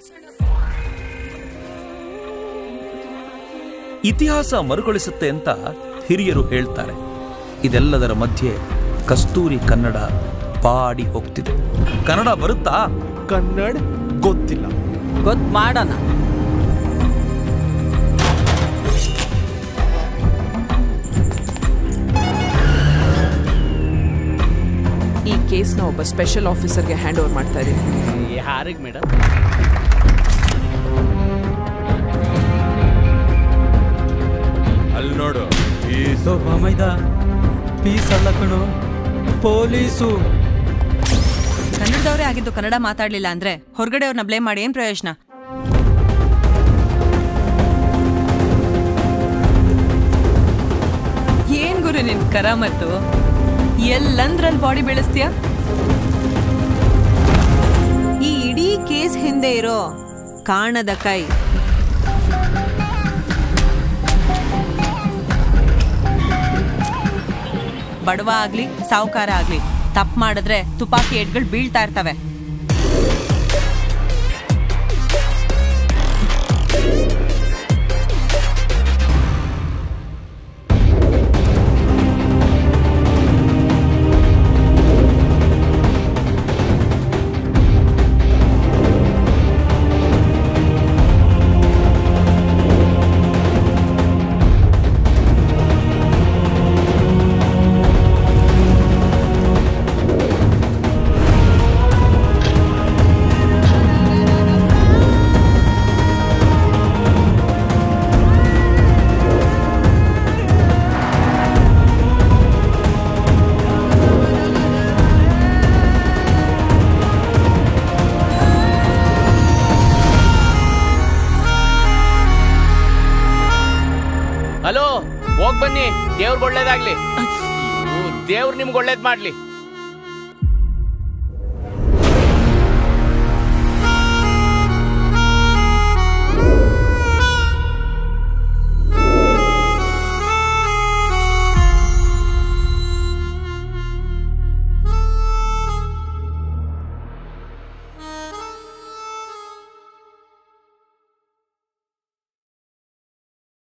ಇತಿಹಾಸ ಮರುಕಳಿಸುತ್ತೆ ಅಂತ ಹಿರಿಯರು ಹೇಳ್ತಾರೆ ಇದೆಲ್ಲದರ ಮಧ್ಯೆ ಕಸ್ತೂರಿ ಕನ್ನಡ ಬಾಡಿ ಹೋಗ್ತಿದೆ ಕನ್ನಡ ಬರುತ್ತಾ ಕನ್ನಡ ಗೊತ್ತಿಲ್ಲ ಗೊತ್ತು ಮಾಡೋಣ ಈ ಕೇಸ್ನ ಒಬ್ಬ ಸ್ಪೆಷಲ್ ಆಫೀಸರ್ಗೆ ಹ್ಯಾಂಡ್ ಓವರ್ ಮಾಡ್ತಾ ಇದ್ದೀನಿ ಯಾರಿಗೆ ಮೇಡಮ್ ಅಲ್ಲಿ ನೋಡು ಈ ಮೈದ ಪೀಸ್ ಅಲ್ಲ ಕಣು ಪೊಲೀಸು ಕನ್ನಡದವರೇ ಆಗಿದ್ದು ಕನ್ನಡ ಮಾತಾಡ್ಲಿಲ್ಲ ಅಂದ್ರೆ ಹೊರಗಡೆಯವ್ರನ್ನ ಬ್ಲೇಮ್ ಮಾಡಿ ಏನ್ ಪ್ರಯೋಜನ ಏನ್ ಗುರು ನಿನ್ ಕರಾಮತ್ತು ಎಲ್ಲಂದ್ರಲ್ಲಿ ಬಾಡಿ ಬೆಳೆಸ್ತೀಯ ಈ ಇಡೀ ಕೇಸ್ ಹಿಂದೆ ಇರೋ ಕಾಣದ ಕೈ ಬಡವ ಆಗ್ಲಿ ಸಾವುಕಾರ ಆಗ್ಲಿ ತಪ್ಪು ಮಾಡಿದ್ರೆ ತುಪಾಕಿ ಎಡ್ಗಳು ಬೀಳ್ತಾ ಇರ್ತವೆ ಹಲೋ ಹೋಗ್ ಬನ್ನಿ ದೇವ್ರಿಗೆ ಒಳ್ಳೇದಾಗ್ಲಿ ದೇವ್ರು ನಿಮ್ಗೆ ಒಳ್ಳೇದ್ ಮಾಡ್ಲಿ